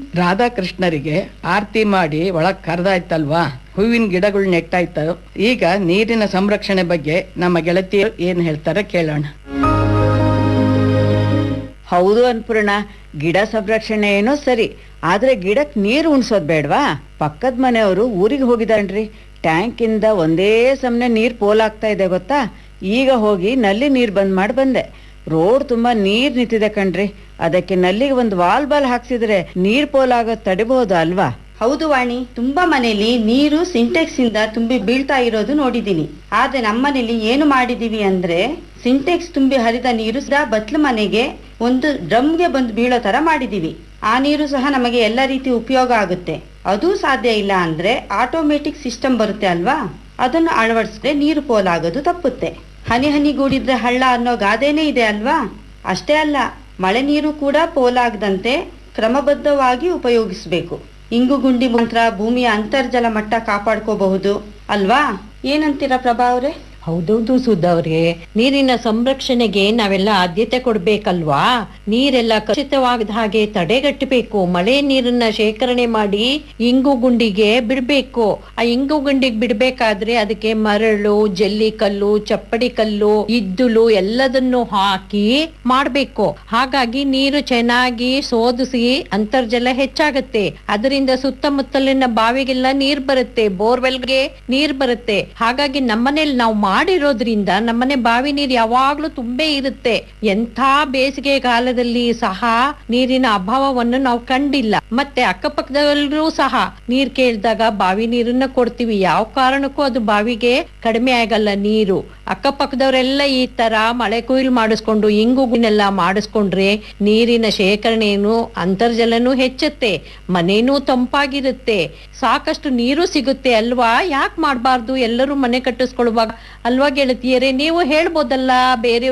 ರಾಧಾಕೃಷ್ಣರಿಗೆ ಆರತಿ ಮಾಡಿ ಒಳಗ್ ಕರೆದಾಯ್ತಲ್ವಾ ಹೂವಿನ ಗಿಡಗಳು ನೆಟ್ಟಾಯ್ತು ಈಗ ನೀರಿನ ಸಂರಕ್ಷಣೆ ಬಗ್ಗೆ ನಮ್ಮ ಗೆಳತಿಯರು ಏನ್ ಹೇಳ್ತಾರೆ ಕೇಳೋಣ ಹೌದು ಅನ್ಪೂರ್ಣ ಗಿಡ ಸಂರಕ್ಷಣೆ ಏನೋ ಸರಿ ಆದ್ರೆ ಗಿಡಕ್ ನೀರು ಉಣ್ಸೋದ್ ಬೇಡ್ವಾ ಪಕ್ಕದ ಮನೆಯವರು ಊರಿಗೆ ಹೋಗಿದಾನ್ರಿ ಟ್ಯಾಂಕ್ ಇಂದ ಒಂದೇ ಸಮನೆ ನೀರ್ ಪೋಲಾಗ್ತಾ ಇದೆ ಗೊತ್ತಾ ಈಗ ಹೋಗಿ ನಲ್ಲಿ ನೀರ್ ಬಂದ್ ಮಾಡಿ ಬಂದೆ ರೋಡ್ ತುಂಬಾ ನೀರ್ ನಿಂತಿದೆ ಕಣ್ರಿ ಅದಕ್ಕೆ ನಲ್ಲಿಗೆ ಒಂದು ವಾಲ್ ಬಾಲ್ ಹಾಕ್ಸಿದ್ರೆ ನೀರ್ ಪೋಲಾಗೋದ್ ತಡಿಬಹುದು ಅಲ್ವಾ ಹೌದು ವಾಣಿ ತುಂಬಾ ಮನೇಲಿ ನೀರು ಸಿಂಟೆಕ್ಸ್ ಇಂದ ತುಂಬಿ ಬೀಳ್ತಾ ಇರೋದು ನೋಡಿದೀನಿ ಆದ್ರೆ ನಮ್ಮನೇಲಿ ಏನು ಮಾಡಿದೀವಿ ಅಂದ್ರೆ ಸಿಂಟೆಕ್ಸ್ ತುಂಬಿ ಹರಿದ ನೀರು ಸದಾ ಬತ್ಲು ಮನೆಗೆ ಒಂದು ಡ್ರಮ್ಗೆ ಬಂದು ಬೀಳೋ ತರ ಮಾಡಿದೀವಿ ಆ ನೀರು ಸಹ ನಮಗೆ ಎಲ್ಲ ರೀತಿ ಉಪಯೋಗ ಆಗುತ್ತೆ ಅದು ಸಾಧ್ಯ ಇಲ್ಲ ಅಂದ್ರೆ ಆಟೋಮೆಟಿಕ್ ಸಿಸ್ಟಮ್ ಬರುತ್ತೆ ಅಲ್ವಾ ಅದನ್ನು ಅಳವಡಿಸಿದ್ರೆ ನೀರು ಪೋಲಾಗೋದು ತಪ್ಪುತ್ತೆ ಹನಿ ಹನಿಗೂಡಿದ್ರೆ ಹಳ್ಳ ಅನ್ನೋ ಗಾದೆನೇ ಇದೆ ಅಲ್ವಾ ಅಷ್ಟೇ ಅಲ್ಲ ಮಳೆ ನೀರು ಕೂಡ ಪೋಲಾಗದಂತೆ ಕ್ರಮಬದ್ಧವಾಗಿ ಉಪಯೋಗಿಸಬೇಕು ಇಂಗು ಗುಂಡಿ ಮಂತ್ರ ಭೂಮಿಯ ಅಂತರ್ಜಲ ಮಟ್ಟ ಕಾಪಾಡ್ಕೋಬಹುದು ಅಲ್ವಾ ಏನಂತೀರಾ ಪ್ರಭಾ ಅವ್ರೆ ಹೌದೌದು ಸುಧವ್ರೆ ನೀರಿನ ಸಂರಕ್ಷಣೆಗೆ ನಾವೆಲ್ಲ ಆದ್ಯತೆ ಕೊಡ್ಬೇಕಲ್ವಾ ನೀರೆಲ್ಲ ಕಲುಷಿತವಾಗದ ಹಾಗೆ ತಡೆಗಟ್ಟಬೇಕು ಮಳೆ ನೀರನ್ನ ಶೇಖರಣೆ ಮಾಡಿ ಇಂಗು ಗುಂಡಿಗೆ ಬಿಡ್ಬೇಕು ಆ ಇಂಗು ಗುಂಡಿಗೆ ಬಿಡ್ಬೇಕಾದ್ರೆ ಅದಕ್ಕೆ ಮರಳು ಜಲ್ಲಿ ಕಲ್ಲು ಚಪ್ಪಡಿ ಕಲ್ಲು ಇದ್ದುಲು ಎಲ್ಲದನ್ನು ಹಾಕಿ ಮಾಡ್ಬೇಕು ಹಾಗಾಗಿ ನೀರು ಚೆನ್ನಾಗಿ ಸೋದಿಸಿ ಅಂತರ್ಜಲ ಹೆಚ್ಚಾಗತ್ತೆ ಅದರಿಂದ ಸುತ್ತಮುತ್ತಲಿನ ಬಾವಿಗೆಲ್ಲ ನೀರ್ ಬರುತ್ತೆ ಬೋರ್ವೆಲ್ಗೆ ನೀರ್ ಬರುತ್ತೆ ಹಾಗಾಗಿ ನಮ್ಮನೇಲಿ ನಾವು ಮಾಡಿರೋದ್ರಿಂದ ನಮ್ಮನೆ ಬಾವಿ ನೀರ್ ಯಾವಾಗ್ಲೂ ತುಂಬೇ ಇರುತ್ತೆ ಎಂಥ ಬೇಸಿಗೆ ಕಾಲದಲ್ಲಿ ಸಹ ನೀರಿನ ಅಭಾವವನ್ನು ನಾವು ಕಂಡಿಲ್ಲ ಮತ್ತೆ ಅಕ್ಕಪಕ್ಕದಲ್ಲೂ ಸಹ ನೀರ್ ಕೇಳಿದಾಗ ಬಾವಿ ನೀರನ್ನ ಕೊಡ್ತೀವಿ ಯಾವ ಕಾರಣಕ್ಕೂ ಅದು ಬಾವಿಗೆ ಕಡಿಮೆ ಆಗಲ್ಲ ನೀರು ಅಕ್ಕಪಕ್ಕದವರೆಲ್ಲ ಈ ತರ ಮಳೆ ಕೊಯ್ಲು ಮಾಡಿಸ್ಕೊಂಡು ಇಂಗುನೆಲ್ಲ ಮಾಡಿಸ್ಕೊಂಡ್ರೆ ನೀರಿನ ಶೇಖರಣೆಯನ್ನು ಅಂತರ್ಜಲನೂ ಹೆಚ್ಚುತ್ತೆ ಮನೇನೂ ತಂಪಾಗಿರುತ್ತೆ ಸಾಕಷ್ಟು ನೀರು ಸಿಗುತ್ತೆ ಅಲ್ವಾ ಯಾಕೆ ಮಾಡಬಾರ್ದು ಎಲ್ಲರೂ ಮನೆ ಕಟ್ಟಿಸ್ಕೊಳ್ಳುವಾಗ ಅಲ್ವಾ ಗೆಳತಿಯರೇ ನೀವು ಹೇಳ್ಬೋದಲ್ಲ ಬೇರೆ